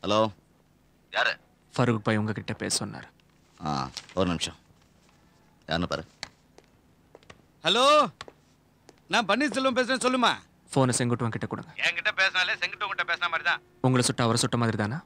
Hello யாரு ஃபரூக் பாய் உங்ககிட்ட பேச சொன்னார் ஆ ஒரு நிமிஷம் யாருன்னு பாரு ஹலோ நான் பன்னீர்செல்வம் பேசுறேன் சொல்லுமா ஃபோனை செங்குட்டுவன் கிட்ட கொடுங்க என்கிட்ட பேசினாலே செங்கிட்ட பேசின மாதிரி தான் உங்களை சுட்ட அவரை சுட்ட மாதிரி தானே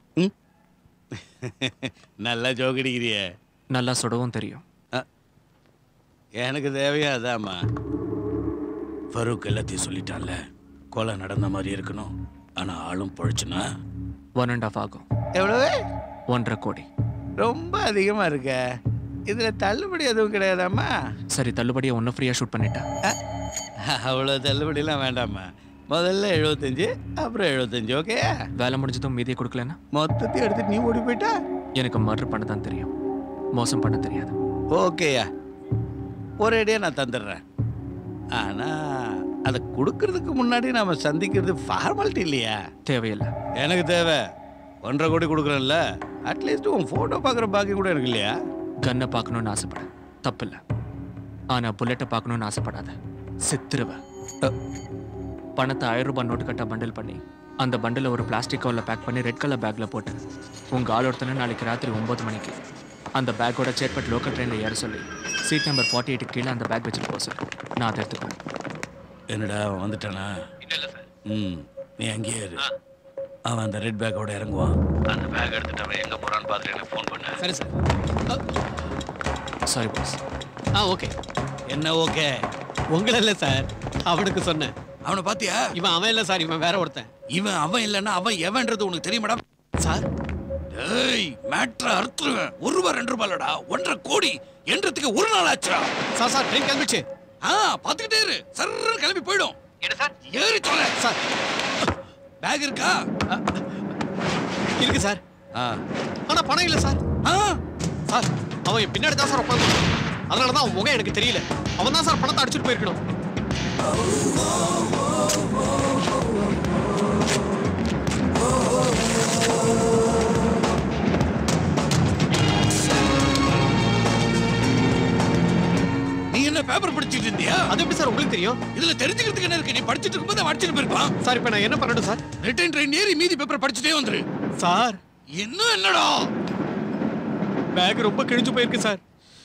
நல்லா ஜோகடிக்கிறிய நல்லா சுடவும் தெரியும் எனக்கு தேவையா அதாம்மா ஃபரூக் எல்லாத்தையும் சொல்லிட்டான்ல கொலை நடந்த மாதிரி இருக்கணும் ஆனா ஆளும் பொழைச்சுனா ஒன் அண்ட் ஆஃப் ஆகும் எவ்வளவு ஒன்றரை கோடி ரொம்ப அதிகமா இருக்க இதுல தள்ளுபடி எதுவும் கிடையாதாம்மா சரி தள்ளுபடியை ஒன்று ஃப்ரீயாக ஷூட் பண்ணிட்டேன் அவ்வளோ தள்ளுபடிலாம் வேண்டாம்மா முதல்ல எழுபத்தஞ்சு அப்புறம் எழுபத்தஞ்சு ஓகே வேலை முடிஞ்சதும் மீதியை கொடுக்கலன்னா மொத்தத்தையும் எடுத்துட்டு நீ ஓடி போயிட்டா எனக்கு மர்டர் பண்ண தான் தெரியும் மோசம் பண்ண தெரியாது ஓகேயா ஒரேடியாக நான் தந்துடுறேன் ஆனால் அதை கொடுக்கறதுக்கு முன்னாடி நாம சந்திக்கிறது ஃபார்மாலிட்டி இல்லையா தேவையில்லை எனக்கு தேவை ஒன்றரை கோடி கொடுக்குறேன்ல அட்லீஸ்ட் உன் ஃபோட்டோ பார்க்குற பாக்கியம் கூட எனக்கு இல்லையா கன்னை பார்க்கணும்னு ஆசைப்பட தப்பில்லை ஆனால் புல்லட்டை பார்க்கணும்னு ஆசைப்படாத சித்திருவேன் பணத்தை ஆயிரம் ரூபாய் நோட்டு கட்டா பண்டில் பண்ணி அந்த பண்டில் ஒரு பிளாஸ்டிக் கவரில் பேக் பண்ணி ரெட் கலர் பேக்கில் போட்டு உங்கள் ஆள் ஒருத்தனை நாளைக்கு ராத்திரி ஒம்பது மணிக்கு அந்த பேக்கோட சேட்பட் லோக்கல் ட்ரெயினில் ஏற சொல்லி சீட் நம்பர் ஃபார்ட்டி எயிட் கீழே அந்த பேக் வச்சுட்டு போக சொல்லு நான் அதை எடுத்துக்குவேன் என்னடா அவன் வந்துட்டானா ம் நீ அங்கேயே இரு அவன் அந்த ரெட் பேக்கோட இறங்குவான் அந்த பேக் எடுத்துட்டு அவன் எங்கே போகிறான்னு பார்த்துட்டு எனக்கு ஃபோன் பண்ண சரி சார் சாரி பாஸ் ஆ ஓகே என்ன ஓகே உங்களை இல்லை சார் அவனுக்கு சொன்னேன் அவனை பாத்தியா இவன் அவன் இல்லை சார் இவன் வேற ஒருத்தன் இவன் அவன் இல்லைன்னா அவன் எவன்றது உனக்கு தெரியுமாடா சார் ஏய் மேட்ர அறுத்துருவேன் ஒரு ரூபா ரெண்டு ரூபாய்லடா ஒன்றரை கோடி என்றதுக்கு ஒரு நாள் ஆச்சுடா சார் சார் ட்ரெயின் கிளம்பிச்சு ஆ பாத்துக்கிட்டே இரு சர்றன்னு கிளம்பி போயிடும் என்ன சார் ஏறி தொலை சார் பேக் இருக்கா இருக்கு சார் ஆ ஆனா பணம் இல்லை சார் ஆ சார் அவன் என் பின்னாடி தான் சார் உட்காந்து அதனால தான் அவன் முகம் எனக்கு தெரியல அவன் தான் சார் பணத்தை அடிச்சுட்டு போயிருக்கணும் நீ என்ன பேப்பர் படிச்சிட்டு இருந்தியா அது எப்படி சார் உங்களுக்கு தெரியும் இதுல தெரிஞ்சுக்கிறதுக்கு என்ன இருக்கு நீ படிச்சிட்டு இருக்கும்போது அவன் அடிச்சிட்டு போயிருப்பான் சார் இப்போ நான் என்ன பண்ணணும் சார் ரிட்டன் ட்ரெயின் ஏறி மீதி பேப்பர் படிச்சுட்டே வந்துரு சார் இன்னும் என்னடா பேக் ரொம்ப கிழிஞ்சு போயிருக்கு சார்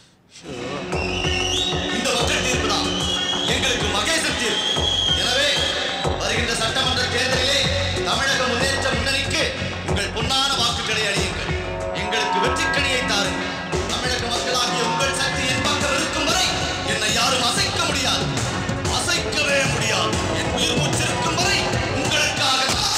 இந்த ஒற்றை தீர்ப்பு தான் எங்களுக்கு மகேசன் தீர்ப்பு எனவே வருகின்ற சட்டமன்ற தேர்தலிலே தமிழக முன்னேற்ற முன்னணிக்கு உங்கள் பொன்னான வாக்குகளை அளியுங்கள் எங்களுக்கு வெற்றிக்கணியை தாருங்கள் தமிழக மக்களாகிய உங்கள் சக்தி என் பக்கம் இருக்கும் வரை என்னை யாரும் அசைக்க முடியாது அசைக்கவே முடியாது என் உயிர் மூச்சிருக்கும் வரை உங்களுக்காக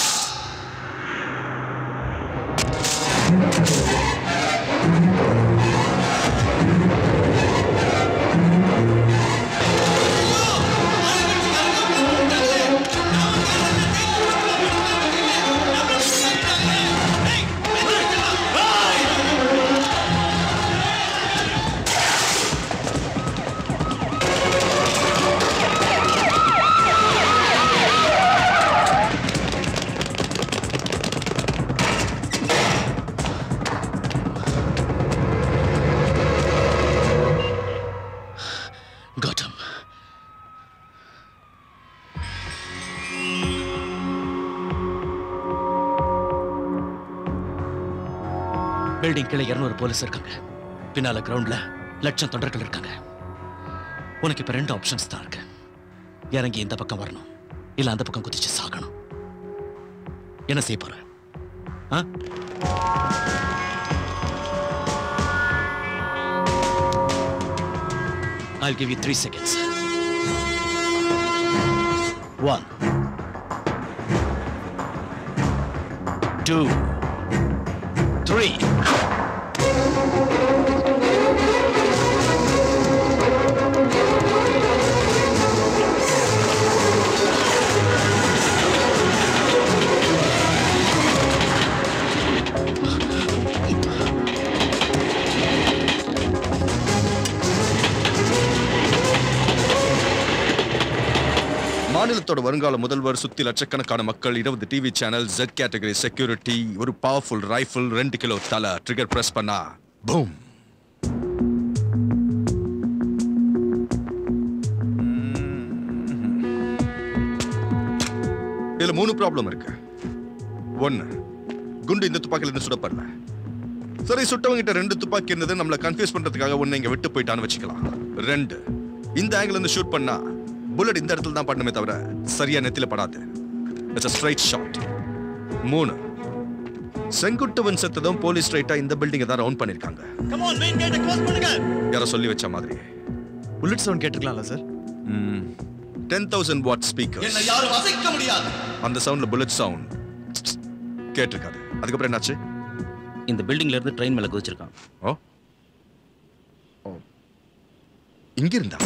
கௌதம் பில்டிங் கீழே இருநூறு போலீஸ் இருக்காங்க பின்னால கிரவுண்ட்ல லட்சம் தொண்டர்கள் இருக்காங்க உனக்கு இப்ப ரெண்டு ஆப்ஷன்ஸ் தான் இருக்கு இறங்கி இந்த பக்கம் வரணும் இல்ல அந்த பக்கம் குதிச்சு சாகணும் என்ன செய்ய போற ஆ? I'll give you three seconds. One. Two. Three. மாநிலத்தோட வருங்கால முதல்வர் சுத்தி லட்சக்கணக்கான மக்கள் இருபது TV channel Z category security ஒரு பவர்ஃபுல் ரைஃபிள் ரெண்டு கிலோ தலை ட்ரிகர் பிரஸ் பண்ணா பூம் இதுல மூணு ப்ராப்ளம் இருக்கு ஒன்னு குண்டு இந்த துப்பாக்கில இருந்து சுடப்படல சரி சுட்டவங்கிட்ட ரெண்டு துப்பாக்கி இருந்தது நம்மள கன்ஃபியூஸ் பண்றதுக்காக ஒண்ணு இங்க விட்டு போயிட்டான்னு வச்சுக்கலாம் ரெண்டு இந்த ஆங்கிள் இருந்து ஷூட் பண்ணா புல்லட் இந்த இடத்துல தான் பண்ணுமே தவிர சரியா நெத்தில படாது இட்ஸ் a ஸ்ட்ரைட் ஷாட் மூணு செங்குட்டுவன் செத்ததும் போலீஸ் ஸ்ட்ரைட்டா இந்த பில்டிங்கை தான் ரவுண்ட் பண்ணிருக்காங்க யாரோ சொல்லி வச்ச மாதிரி புல்லட் சவுண்ட் கேட்டிருக்கலாம்ல sir ten thousand watt speaker என்னை யாரும் அசைக்க முடியாது அந்த சவுண்ட்ல புல்லட் சவுண்ட் கேட்டிருக்காது அதுக்கப்புறம் என்னாச்சு இந்த பில்டிங்ல இருந்து ட்ரெயின் மேல குதிச்சிருக்கான் ஓ ஓ. இங்க இருந்தா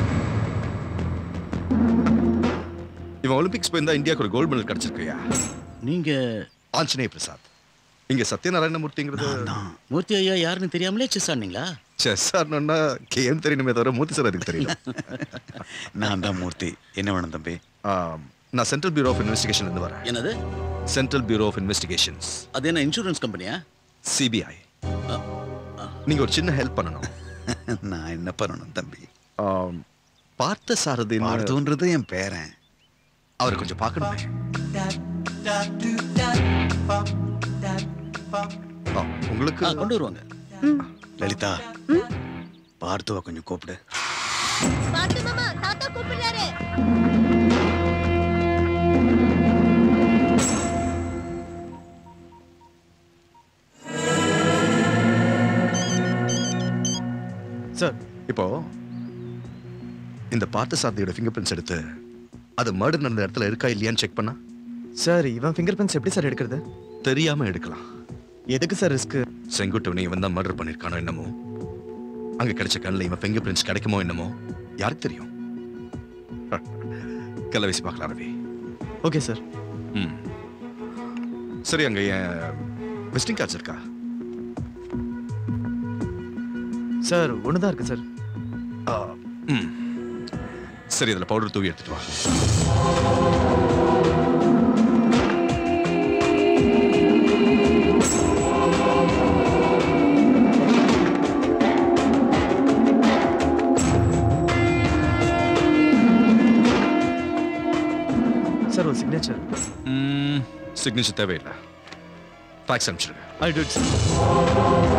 இவன் ஒலிம்பிக்ஸ் போயிருந்தா இந்தியாவுக்கு ஒரு கோல்டு மெடல் கிடைச்சிருக்கியா நீங்க ஆஞ்சநேய பிரசாத் இங்க சத்யநாராயணமூர்த்திங்கிறது மூர்த்தி ஐயா யாருன்னு தெரியாமலே செஸ் ஆனீங்களா செஸ் ஆடணும்னா கேம் தெரியணுமே தவிர மூர்த்தி சார் அதுக்கு தெரியல நான் தான் மூர்த்தி என்ன வேணும் தம்பி ஆம், நான் சென்ட்ரல் பியூரோ ஆஃப் இன்வெஸ்டிகேஷன் இருந்து வரேன் என்னது சென்ட்ரல் பியூரோ ஆஃப் இன்வெஸ்டிகேஷன்ஸ் அது என்ன இன்சூரன்ஸ் கம்பெனியா சிபிஐ நீங்க ஒரு சின்ன ஹெல்ப் பண்ணணும் நான் என்ன பண்ணணும் தம்பி ஆம், பார்த்த சாரதி பார்த்தோன்றது என் பேரன் அவரை கொஞ்சம் பார்க்கணுமே ஆ, உங்களுக்கு ஆ, கொண்டு வருவாங்க லலிதா பார்த்துவ கொஞ்சம் கூப்பிடு பாத்து மாமா தாத்தா கூப்பிடுறாரு சார் இப்போ இந்த பார்த்த சாரதியோட ஃபிங்கர் பிரிண்ட்ஸ் எடுத்து அது மர்டர் நடந்த இடத்துல இருக்கா இல்லையான்னு செக் பண்ணா சார் இவன் ஃபிங்கர் பிரிண்ட்ஸ் எப்படி சார் எடுக்கிறது தெரியாம எடுக்கலாம் எதுக்கு சார் ரிஸ்க் செங்குட்டவனை இவன் தான் மர்டர் பண்ணிருக்கானோ என்னமோ அங்க கிடைச்ச கண்ணில் இவன் ஃபிங்கர் பிரிண்ட்ஸ் கிடைக்குமோ என்னமோ யாருக்கு தெரியும் கல்ல வீசி பார்க்கலாம் ரவி ஓகே சார் ம் சரி அங்க என் விசிட்டிங் கார்ட்ஸ் இருக்கா சார் ஒன்று தான் இருக்கு சார் ஆ, ம் சரி அதில் பவுடர் தூவி எடுத்துட்டு வா சார் ஒரு சிக்னேச்சர் சிக்னேச்சர் தேவையில்லை ஃபேக்ஸ் அனுப்பிச்சிருங்க ஐ டூ சார்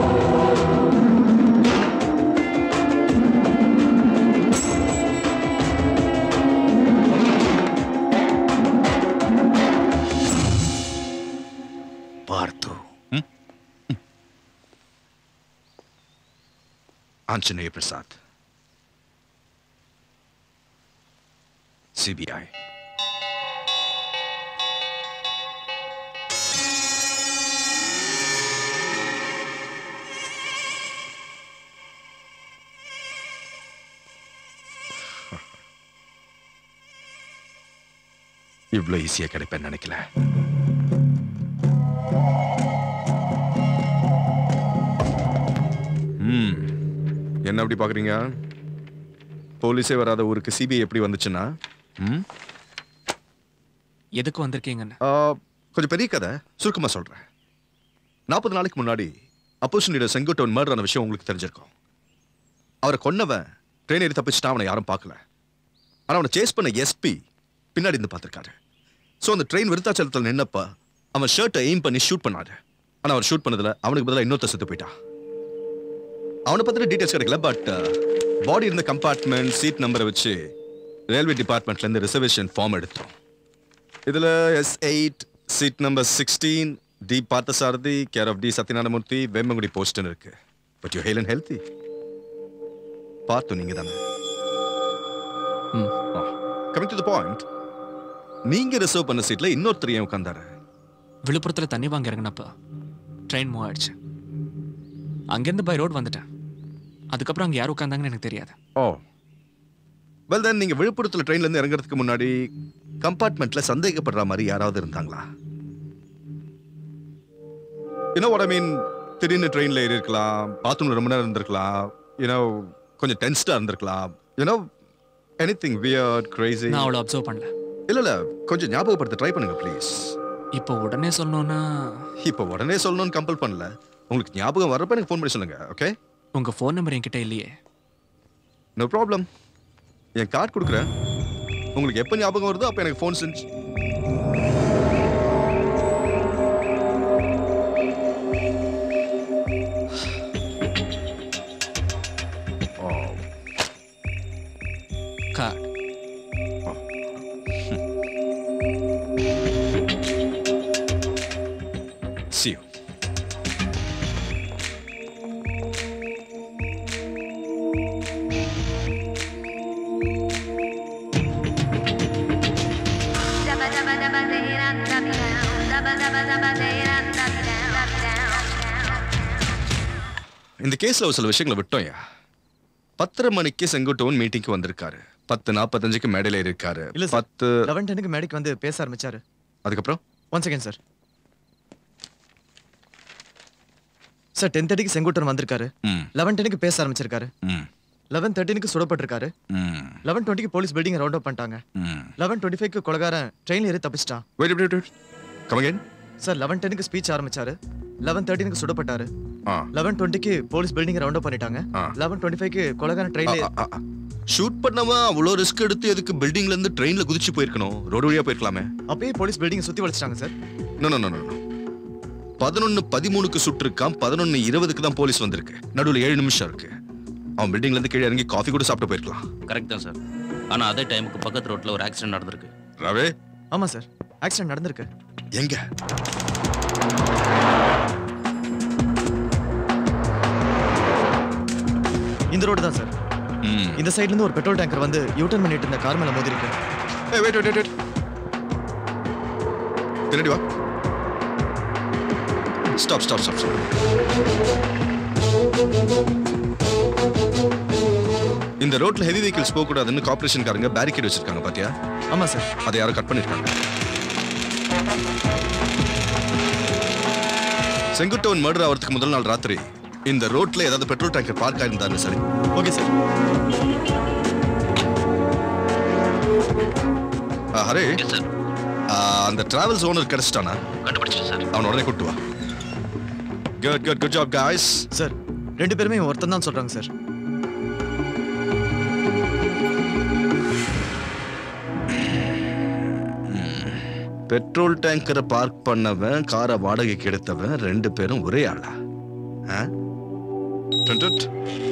பார்த்து ஆஞ்சநேய பிரசாத் சிபிஐ இவ்வளோ ஈஸியா கிடைப்பேன்னு நினைக்கல ம் என்ன அப்படி பார்க்குறீங்க போலீஸே வராத ஊருக்கு சிபிஐ எப்படி வந்துச்சுன்னா ம் எதுக்கு வந்திருக்கீங்கன்னு ஆ, கொஞ்சம் பெரிய கதை சுருக்கமாக சொல்கிறேன் நாற்பது நாளைக்கு முன்னாடி அப்போசிஷன் லீடர் செங்கோட்டவன் மர்டர் ஆன விஷயம் உங்களுக்கு தெரிஞ்சிருக்கும் அவரை கொன்னவன் ட்ரெயின் ஏறி தப்பிச்சுட்டா அவனை யாரும் பார்க்கல ஆனால் அவனை சேஸ் பண்ண எஸ்பி பின்னாடி இருந்து பார்த்துருக்காரு ஸோ அந்த ட்ரெயின் விருத்தாச்சலத்தில் நின்னப்ப அவன் ஷர்ட்டை எய்ம் பண்ணி ஷூட் பண்ணாரு ஆனால் அவர் ஷூட் பண்ணதில் அவனுக்கு பதிலாக இன்னொருத்த செத்து போயிட்டான் அவனை பற்றின டீட்டெயில்ஸ் கிடைக்கல பட் பாடி இருந்த கம்பார்ட்மெண்ட் சீட் நம்பரை வச்சு ரயில்வே டிபார்ட்மெண்ட்லேருந்து ரிசர்வேஷன் ஃபார்ம் எடுத்தோம் இதில் S eight seat number sixteen D Parthasarathy care of D Satyanarayanamurthy Vembangudi போஸ்ட்னு இருக்கு but you hale and healthy பார்த்து நீங்க தானே கமிங் டு த பாயிண்ட் நீங்க ரிசர்வ் பண்ண சீட்ல இன்னொருத்தர் ஏன் உட்கார்ந்தாரு விழுப்புரத்துல தண்ணி வாங்க இறங்கினப்ப ட்ரெயின் மூவ் ஆயிடுச்சு அங்கேருந்து பை ரோட் வந்துட்டேன் அதுக்கப்புறம் அங்கே யார் உட்காந்தாங்கன்னு எனக்கு தெரியாது ஓ வெல் தென் நீங்க விழுப்புரத்துல ட்ரெயின்ல இருந்து இறங்குறதுக்கு முன்னாடி கம்பார்ட்மெண்ட்ல சந்தேகப்படுற மாதிரி யாராவது இருந்தாங்களா யூனோ வாட் ஐ மீன் திடீர்னு ட்ரெயின்ல ஏறி இருக்கலாம் பாத்ரூம்ல ரொம்ப நேரம் இருந்திருக்கலாம் யூனோ கொஞ்சம் டென்ஸ்டா இருந்திருக்கலாம் you know anything weird crazy நான் அவ்வளோ அப்சர்வ் பண்ணல இல்ல இல்ல கொஞ்சம் ஞாபகப்படுத்த ட்ரை பண்ணுங்க ப்ளீஸ் இப்போ உடனே சொல்லணும்னா இப்போ உடனே சொல்லணும்னு கம்பல் பண்ணல உங்களுக்கு ஞாபகம் வர்றப்ப எனக்கு ஃபோன் பண்ணி சொல்லுங்க ஓகே உங்க ஃபோன் நம்பர் என்கிட்ட இல்லையே நோ ப்ராப்ளம் என் கார்டு கொடுக்குறேன் உங்களுக்கு எப்போ ஞாபகம் வருதோ அப்போ எனக்கு ஃபோன் செஞ்சு கார்டு See you. இந்த கேஸ்ல ஒரு சில விஷயங்களை விட்டோம்யா பத்தரை மணிக்கு செங்குட்டவன் மீட்டிங்க்கு வந்திருக்காரு பத்து நாற்பத்தஞ்சுக்கு மேடையில இருக்காரு இல்ல சார். பத்து லெவன் டெனுக்கு மேடைக்கு வந்து பேச ஆரம்பிச்சாரு அதுக்கப்புறம் one second sir sir ten தேர்ட்டிக்கு செங்குட்டன் வந்திருக்காரு ம் லெவன் டெனுக்கு பேச ஆரம்பிச்சிருக்காரு ம் லெவன் தேர்ட்டினுக்கு சுடப்பட்டிருக்காரு ம் லெவன் டுவெண்ட்டிக்கு போலீஸ் பில்டிங் ரவுண்ட் அப் பண்ணிட்டாங்க ம் லெவன் டுவெண்ட்டி ஃபைவ்க்கு கொலகாரன் ட்ரெயின்ல ஏறி தப்பிச்சிட்டான் wait wait wait come again sir eleven டெனுக்கு ஸ்பீச் ஆரம்பிச்சாரு லெவன் தேர்ட்டினுக்கு சுடப்பட்டாரு ஆ லெவன் டுவெண்ட்டிக்கு போலீஸ் பில்டிங் ரவுண்ட் அப் பண்ணிட்டாங்க ஆ. லெவன் டுவெண்ட்டி ஃபைவ்க்கு கொலகாரன் ட்ரெயின்ல ஷூட் பண்ணவன் அவ்வளோ ரிஸ்க் எடுத்து எதுக்கு பில்டிங்ல இருந்து ட்ரெயின்ல குதிச்சு போயிருக்கணும் ரோடு வழியா போயிருக்கலாமே அப்பயே போலீஸ் பில்டிங் சுத்தி வளைச்சிட்டாங்க sir no no no no பதினொன்னு பதிமூணுக்கு சுட்டிருக்கான் பதினொன்னு இருபதுக்கு தான் போலீஸ் வந்திருக்கு நடுவில் ஏழு நிமிஷம் இருக்கு அவன் பில்டிங்ல இருந்து கீழே இறங்கி காஃபி கூட சாப்பிட்டு போயிருக்கலாம் கரெக்ட் தான் சார் ஆனா அதே டைமுக்கு பக்கத்து ரோட்ல ஒரு ஆக்சிடென்ட் நடந்திருக்கு ரவே ஆமா சார் ஆக்சிடென்ட் நடந்திருக்கு எங்க இந்த ரோடு தான் சார் ம் இந்த சைடுல இருந்து ஒரு பெட்ரோல் டேங்கர் வந்து யூட்டர்ன் பண்ணிட்டு இருந்த கார் மேல மோதி இருக்கு ஏய் வெயிட் வெயிட் வெயிட் பின்னாடி வா ஸ்டாப் ஸ்டாப் ஸ்டாப் ஸ்டாப் இந்த ரோட்ல ஹெவி வெஹிக்கிள்ஸ் போக கூடாதுன்னு கார்ப்பரேஷன்காரங்க பேரிகேட் வச்சிருக்காங்க பாத்தியா ஆமா சார் அதை யாரோ கட் பண்ணிருக்காங்க செங்குட்டவன் மர்டர் ஆகிறதுக்கு முதல் நாள் ராத்திரி இந்த ரோட்ல ஏதாவது பெட்ரோல் டேங்கர் பார்க் ஆயிருந்தாலும் சரி ஓகே சார் ஆ, ஹரே ஆ, அந்த டிராவல்ஸ் ஓனர் கிடைச்சிட்டானா கண்டுபிடிச்சு சார் அவன் உடனே கூட்டு வா good good good job guys sir ரெண்டு பேருமே இவன் ஒருத்தன் தான் சொல்றாங்க சார் பெட்ரோல் டேங்கரை பார்க் பண்ணவன் காரை வாடகைக்கு எடுத்தவன் ரெண்டு பேரும் ஒரே ஆளா ஆ? டுன் டுன்.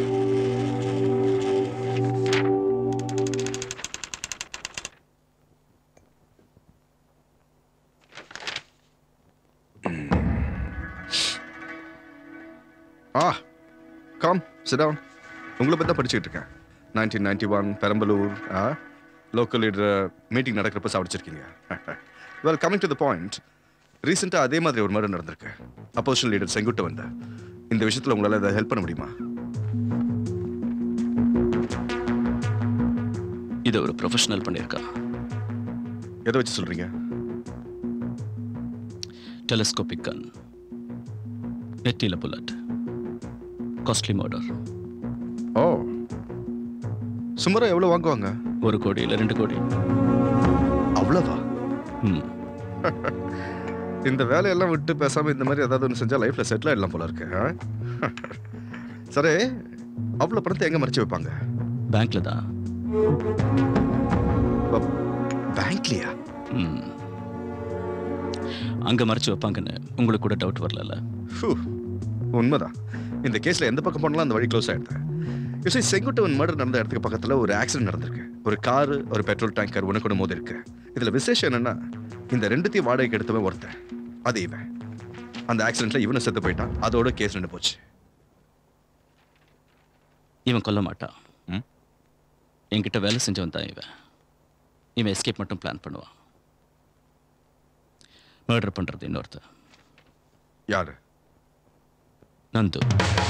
ஆ கம் sit down உங்களை பற்றி தான் படிச்சுக்கிட்டு இருக்கேன் நைன்டீன் நைன்டி ஒன் பெரம்பலூர் ஆ லோக்கல் லீடர் மீட்டிங் நடக்கிறப்ப சாப்பிடிச்சிருக்கீங்க well coming to the point ரீசெண்டாக அதே மாதிரி ஒரு மர்டர் நடந்திருக்கு அப்போசிஷன் லீடர் செங்குட்டு வந்த இந்த விஷயத்தில் உங்களால் அதை ஹெல்ப் பண்ண முடியுமா இது ஒரு ப்ரொஃபஷனல் பண்ணியிருக்கா எதை வச்சு சொல்கிறீங்க டெலிஸ்கோபிக் கன் நெத்தியில புல்லட் காஸ்ட்லி மர்டர் ஓ சுமாராக எவ்வளோ வாங்குவாங்க ஒரு கோடி இல்லை ரெண்டு கோடி அவ்வளோவா ம் இந்த வேலையெல்லாம் விட்டு பேசாமல் இந்த மாதிரி ஏதாவது ஒன்று செஞ்சால் லைஃப்பில் செட்டில் ஆகிடலாம் போல இருக்கு ஆ? சரி அவ்வளோ பணத்தை எங்கே மறைச்சு வைப்பாங்க பேங்க்ல தான் பேங்க்லையா ம் அங்க மறைச்சு வைப்பாங்கன்னு உங்களுக்கு கூட டவுட் வரல ஹூ, உண்மைதான் இந்த கேஸ்ல எந்த பக்கம் போனாலும் அந்த வழி க்ளோஸ் ஆயிடுது யூசி செங்குட்டவன் மர்டர் நடந்த இடத்துக்கு பக்கத்துல ஒரு ஆக்சிடென்ட் நடந்திருக்கு ஒரு காரு ஒரு பெட்ரோல் டேங்கர் உனக்கு மோதி இருக்கு இதுல விசேஷம் என்னன்னா இந்த ரெண்டுத்தையும் வாடகைக்கு எடுத்தவன் ஒருத்தன் அது இவன் அந்த ஆக்சிடென்ட்ல இவனை செத்து போயிட்டான் அதோட கேஸ் நின்று போச்சு இவன் கொல்ல மாட்டான் ம்? என்கிட்ட வேலை செஞ்சவன் தான் இவன் இவன் எஸ்கேப் மட்டும் பிளான் பண்ணுவான் மர்டர் பண்றது இன்னொருத்தன் யாரு நந்து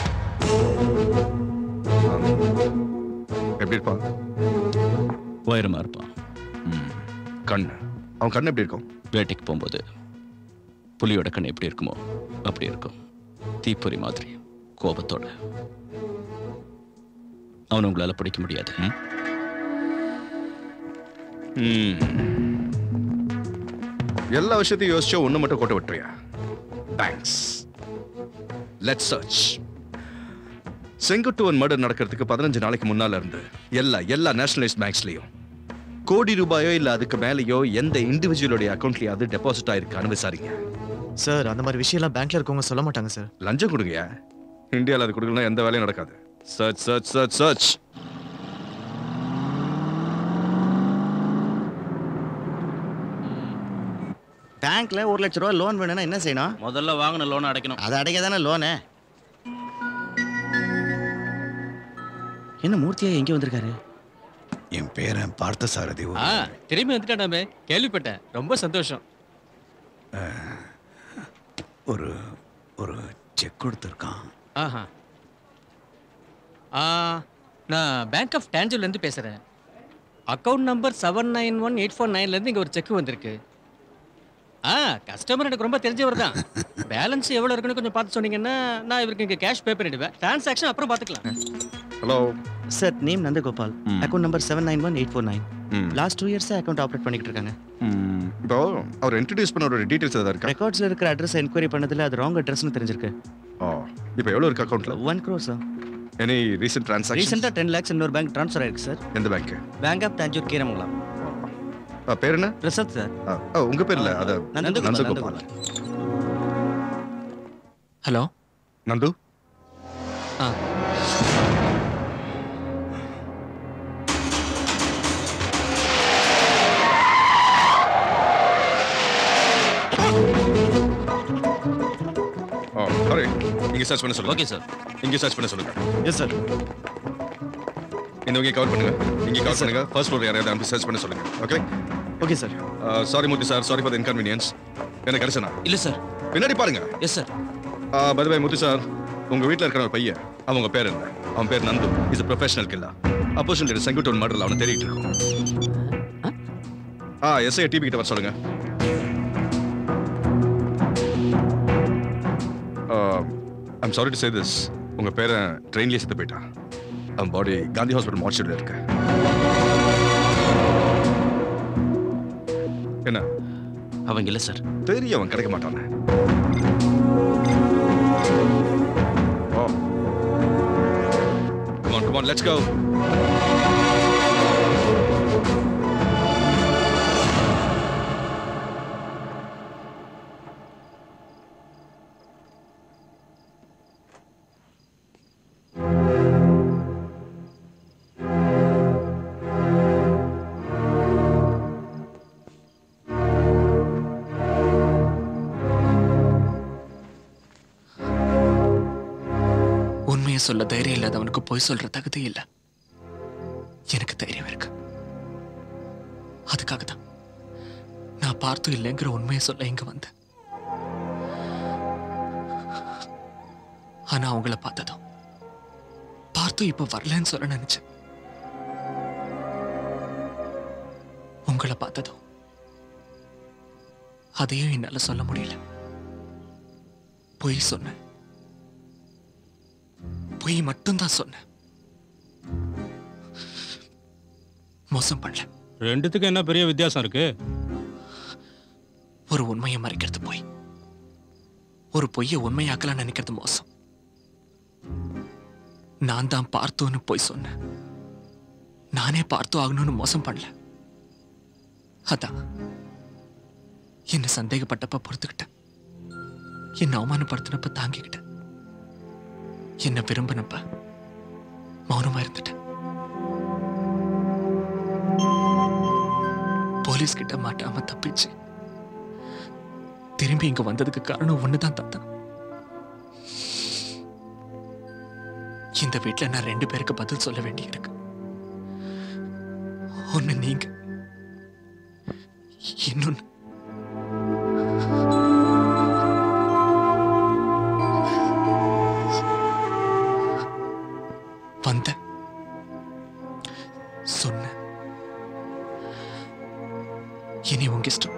எப்படி இருப்பான் உயரமா இருப்பான் ம், கண்ணு அவன் கண்ணு எப்படி இருக்கும் வேட்டைக்கு போகும்போது புலியோட கண் எப்படி இருக்குமோ அப்படி இருக்கும் தீப்பொறி மாதிரி கோபத்தோட அவனை உங்களால பிடிக்க முடியாது ம்? ம். எல்லா விஷயத்தையும் யோசிச்சா ஒண்ணு மட்டும் கோட்டை விட்டுறியா thanks let search Senguttuvan murder நடக்கிறதுக்கு பதினஞ்சு நாளைக்கு முன்னால இருந்து எல்லா எல்லா நேஷனலைஸ்ட் பேங்க்ஸ்லயும் கோடி ரூபாயோ இல்ல அதுக்கு மேலேயோ எந்த இண்டிவிஜுவலுடைய அக்கௌண்ட்லயாவது டெபாசிட் ஆயிருக்கான்னு விசாரிங்க சார் அந்த மாதிரி விஷயம்லாம் பேங்க்ல இருக்கவங்க சொல்ல மாட்டாங்க சார் லஞ்சம் கொடுங்கயா இந்தியாவில் அது கொடுக்கலாம் எந்த வேலையும் நடக்காது சர்ச் சர்ச் சர்ச் சர்ச் பேங்க்ல ஒரு லட்ச ரூபா லோன் வேணும்னா என்ன செய்யணும் முதல்ல வாங்கின லோன் அடைக்கணும் அதை அடைக்க தானே லோனு என்ன மூர்த்தியா எங்கே வந்திருக்காரு என் பேரன் பார்த்தசாரதி ஆ திரும்பி வந்துட்டானாமே கேள்விப்பட்டேன் ரொம்ப சந்தோஷம் ஒரு ஒரு செக் கொடுத்துருக்கான் ஆஹா ஆ நான் பேங்க் ஆஃப் டேஞ்சர்லேருந்து பேசுகிறேன் account number seven nine one eight four நைன்லேருந்து இங்கே ஒரு செக் வந்திருக்கு ஆ கஸ்டமர் எனக்கு ரொம்ப தெரிஞ்சவர் தான் பேலன்ஸ் எவ்வளோ இருக்குன்னு கொஞ்சம் பார்த்து சொன்னீங்கன்னா நான் இவருக்கு இங்கே கேஷ் பே பண்ணிடுவேன் டிரான்சாக்ஷன் அப்புறம் பார்த்துக்கலாம் ஹலோ சார் நேம் நந்தகோபால் ம். Account number seven nine one eight four nine ம் லாஸ்ட் டூ இயர்ஸாக அக்கௌண்ட் ஆப்ரேட் பண்ணிக்கிட்டு இருக்காங்க ம், இப்போ அவர் இன்ட்ரடியூஸ் பண்ண ஒரு டீடைல்ஸ் ஏதாவது இருக்கா ரெக்கார்ட்ஸில் இருக்கிற அட்ரஸ் என்கொயரி பண்ணதில் அது ராங் அட்ரஸ்னு தெரிஞ்சிருக்கு ஓ இப்போ எவ்வளோ இருக்கு அக்கௌண்ட்ல one crore sir any recent transaction ரீசெண்டாக டென் லேக்ஸ் இன்னொரு பேங்க் ட்ரான்ஸ்ஃபர் ஆயிருக்கு சார் எந்த bank bank of Tanjore Keeramangalam பேர் என்ன பிரசாத் சார் ஆ, ஆ, உங்க பேர் இல்ல அது நந்தகோபால், நந்தகோபால் ஹலோ நந்து ஆ ஓ அரே இங்க சர்ச் பண்ண சொல்லுங்க ஓகே சார் இங்க சர்ச் பண்ண சொல்லுங்க எஸ் சார் இந்த வகையை கவர் பண்ணுங்க இங்க கவர் பண்ணுங்க ஃபர்ஸ்ட் ஃப்ளோர் யாரையாவது அனுப்பி சர்ச் பண்ண சொல்லுங்க okay okay sir sorry Murthy sir sorry for the inconvenience என்ன கிடைச்சனா இல்ல சார் பின்னாடி பாருங்க எஸ் சார் பதுவை மூர்த்தி சார் உங்க வீட்ல இருக்கிற ஒரு பையன் அவங்க பேர் என்ன அவன் பேர் Nandu is professional killer opposition Senguttuvan மர்டர்ல அவனை தேடிட்டு இருக்கோம் ஆ எஸ்ஐ டிபி கிட்ட வர சொல்லுங்க I'm sorry to say this உங்க பேரன் ட்ரெயின்லேயே செத்து போயிட்டான் அவன் பாடி காந்தி ஹாஸ்பிட்டல் மார்ச்சரியில் இருக்கு என்ன அவங்க இல்ல சார் தெரியும் அவன் கிடைக்க மாட்டானே ஓ Come on, come on, let's go. உண்மையை சொல்ல தைரியம் இல்லாதவனுக்கு போய் சொல்ற தகுதி இல்ல எனக்கு தைரியம் இருக்கு அதுக்காக தான் நான் பார்த்து இல்லைங்கிற உண்மையை சொல்ல இங்க வந்தேன் ஆனா அவங்கள பார்த்ததும் பார்த்து இப்ப வரலன்னு சொல்ல நினைச்சேன் உங்களை பார்த்ததும் அதையும் என்னால சொல்ல முடியல பொய் சொன்னேன் பொய் மட்டும்தான் சொன்னேன் மோசம் பண்ணல ரெண்டுத்துக்கும் என்ன பெரிய வித்தியாசம் இருக்கு ஒரு உண்மையை மறைக்கிறது பொய் ஒரு பொய்யை உண்மையாக்கலாம் நினைக்கிறது மோசம் நான் தான் பார்த்தோன்னு பொய் சொன்னேன் நானே பார்த்து ஆகணும்னு மோசம் பண்ணல அதான் என்ன சந்தேகப்பட்டப்ப பொறுத்துக்கிட்டேன் என்ன அவமானப்படுத்தினப்ப தாங்கிக்கிட்டேன் என்ன விரும்பினப்ப மௌனமா இருந்துட்டேன் போலீஸ் கிட்ட மாட்டாம தப்பிச்சு திரும்பி இங்க வந்ததுக்கு காரணம் ஒண்ணுதான் தாத்தா இந்த வீட்ல நான் ரெண்டு பேருக்கு பதில் சொல்ல வேண்டியிருக்கு ஒண்ணு நீங்க இன்னொன்னு வந்த சொன்ன இனி உங்க இஷ்டம்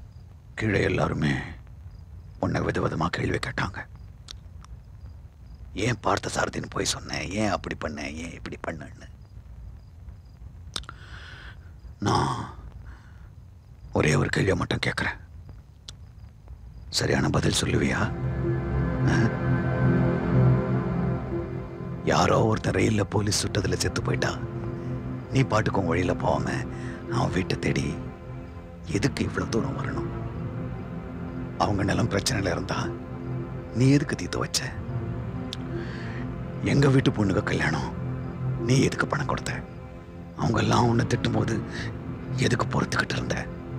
கீழே எல்லாருமே உன்னை விதவிதமா கேள்வி கேட்டாங்க ஏன் பார்த்த சாரதின்னு போய் சொன்னேன் ஏன் அப்படி பண்ணேன் ஏன் இப்படி பண்ணேன்னு நான் ஒரே ஒரு கேள்வியை மட்டும் கேட்குறேன் சரியான பதில் சொல்லுவியா ஆ? யாரோ ஒருத்தன் ரயிலில் போலீஸ் சுட்டதில் செத்து போயிட்டா நீ பாட்டுக்கும் வழியில் போகாம அவன் வீட்டை தேடி எதுக்கு இவ்வளோ தூரம் வரணும் அவங்க நிலம் பிரச்சனையில் இருந்தா நீ எதுக்கு தீர்த்து வச்ச எங்க வீட்டு பொண்ணுக்கு கல்யாணம் நீ எதுக்கு பணம் கொடுத்த அவங்க எல்லாம் உன்னை திட்டும்போது எதுக்கு பொறுத்துக்கிட்டு இருந்த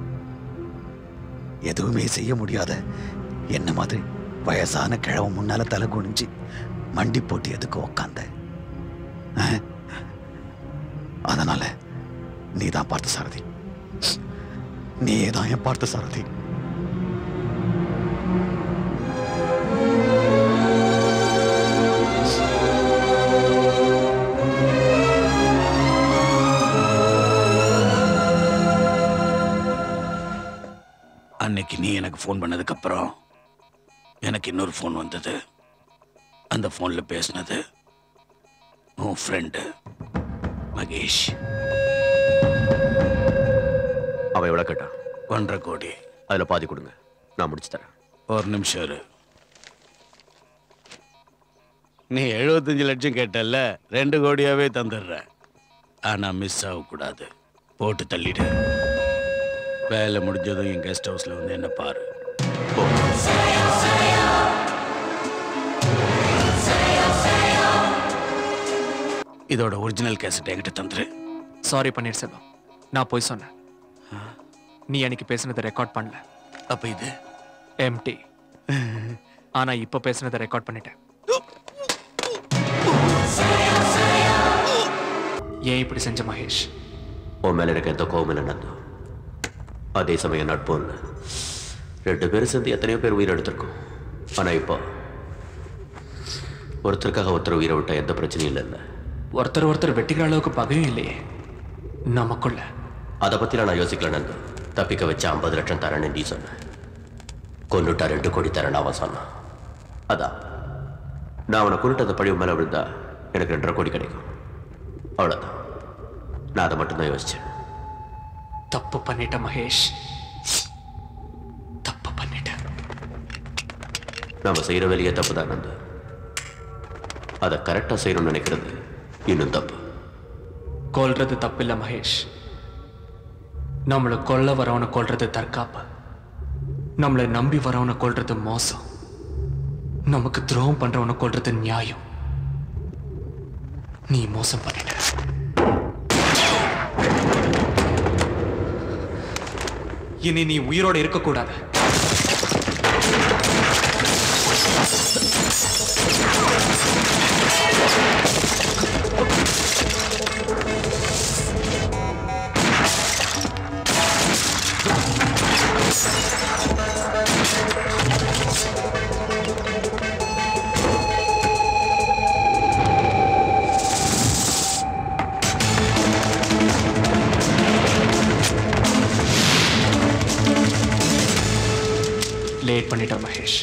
எதுவுமே செய்ய முடியாத என்ன மாதிரி வயசான கிழவன் முன்னால தலை குனிஞ்சு மண்டி போட்டு எதுக்கு உக்காந்த ஆ? அதனால நீ தான் பார்த்த சாரதி நீ தான் என் பார்த்த சாரதி அன்னைக்கு நீ எனக்கு ஃபோன் பண்ணதுக்கப்புறம் எனக்கு இன்னொரு ஃபோன் வந்தது அந்த ஃபோனில் பேசினது உன் ஃப்ரெண்டு மகேஷ் அவன் எவ்வளோ கேட்டான் ஒன்றரை கோடி அதில் பாதி கொடுங்க நான் முடிச்சு தரேன் ஒரு நிமிஷம் இரு நீ எழுபத்தஞ்சு லட்சம் கேட்டல்ல ரெண்டு கோடியாவே தந்துடுற ஆனா மிஸ் ஆகக்கூடாது போட்டு தள்ளிடு வேலை முடிஞ்சதும் என் கெஸ்ட் ஹவுஸ்ல வந்து என்ன பாரு போ. இதோட ஒரிஜினல் கேசட் என்கிட்ட தந்துரு சாரி பன்னீர் செல்வம் நான் போய் சொன்னேன் நீ அன்னைக்கு பேசுனதை ரெக்கார்ட் பண்ணல அப்ப இது எம்டி ஆனா இப்ப பேசுனதை ரெக்கார்ட் பண்ணிட்டேன் ஏன் இப்படி செஞ்ச மகேஷ் உன் மேலே எனக்கு எந்த கோவம் இல்லை நந்து அதே சமயம் நட்பும் இல்லை ரெண்டு பேரும் சேர்ந்து எத்தனையோ பேர் உயிர் எடுத்திருக்கோம் ஆனால் இப்போ ஒருத்தருக்காக ஒருத்தர் உயிரை விட்டா எந்த பிரச்சனையும் இல்லைல்ல ஒருத்தர் ஒருத்தர் வெட்டிக்கிற அளவுக்கு பகையும் இல்லையே நமக்குள்ள அதை பற்றிலாம் நான் யோசிக்கல நந்து தப்பிக்க வச்சு ஐம்பது லட்சம் தரேன்னு நீ சொன்ன கொண்டுட்டா ரெண்டு கோடி தரேன்னு அவன் சொன்னான் அதான் நான் அவனை கொண்டுட்டு அந்த பழிவு மேலே விழுந்தா எனக்கு ரெண்டரை கோடி கிடைக்கும் அவ்வளோதான் நான் அதை மட்டும்தான் யோசிச்சேன் தப்பு பண்ணிட்ட மகேஷ் தப்பு பண்ணிட்டேன் நம்ம செய்கிற வேலையே தப்பு தான் நந்து அதை கரெக்டாக செய்யணும்னு நினைக்கிறது இன்னும் தப்பு கொல்றது தப்பில்ல மகேஷ் நம்மளை கொல்ல வரவனை கொல்றது தற்காப்பு நம்மளை நம்பி வரவனை கொல்றது மோசம் நமக்கு துரோகம் பண்றவனை கொல்றது நியாயம் நீ மோசம் பண்ணிட்ட இனி நீ உயிரோட இருக்கக்கூடாது லேட் பண்ணிட்ட மகேஷ்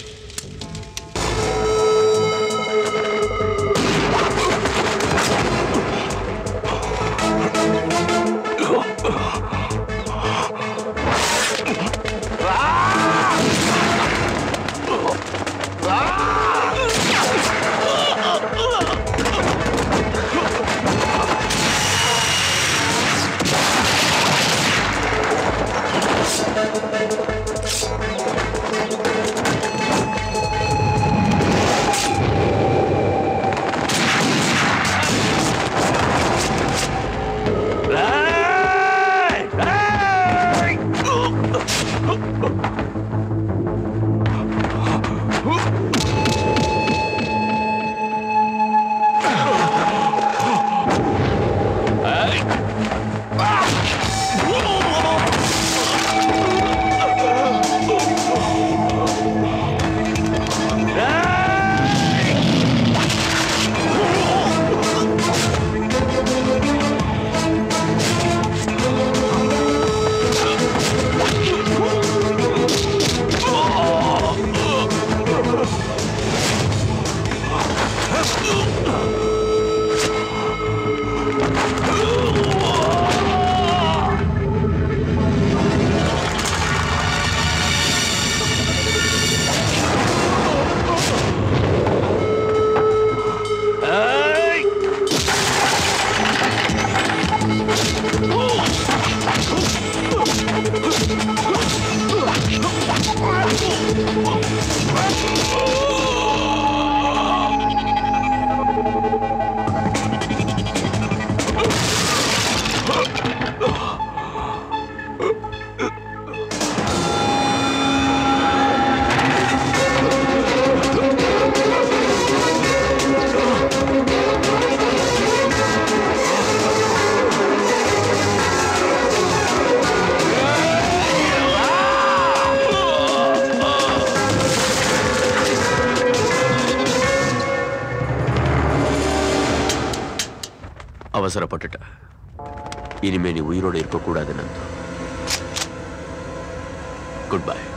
அவசரப்பட்டுட்ட இனிமே நீ உயிரோடு இருக்கக்கூடாது நந்து குட் பை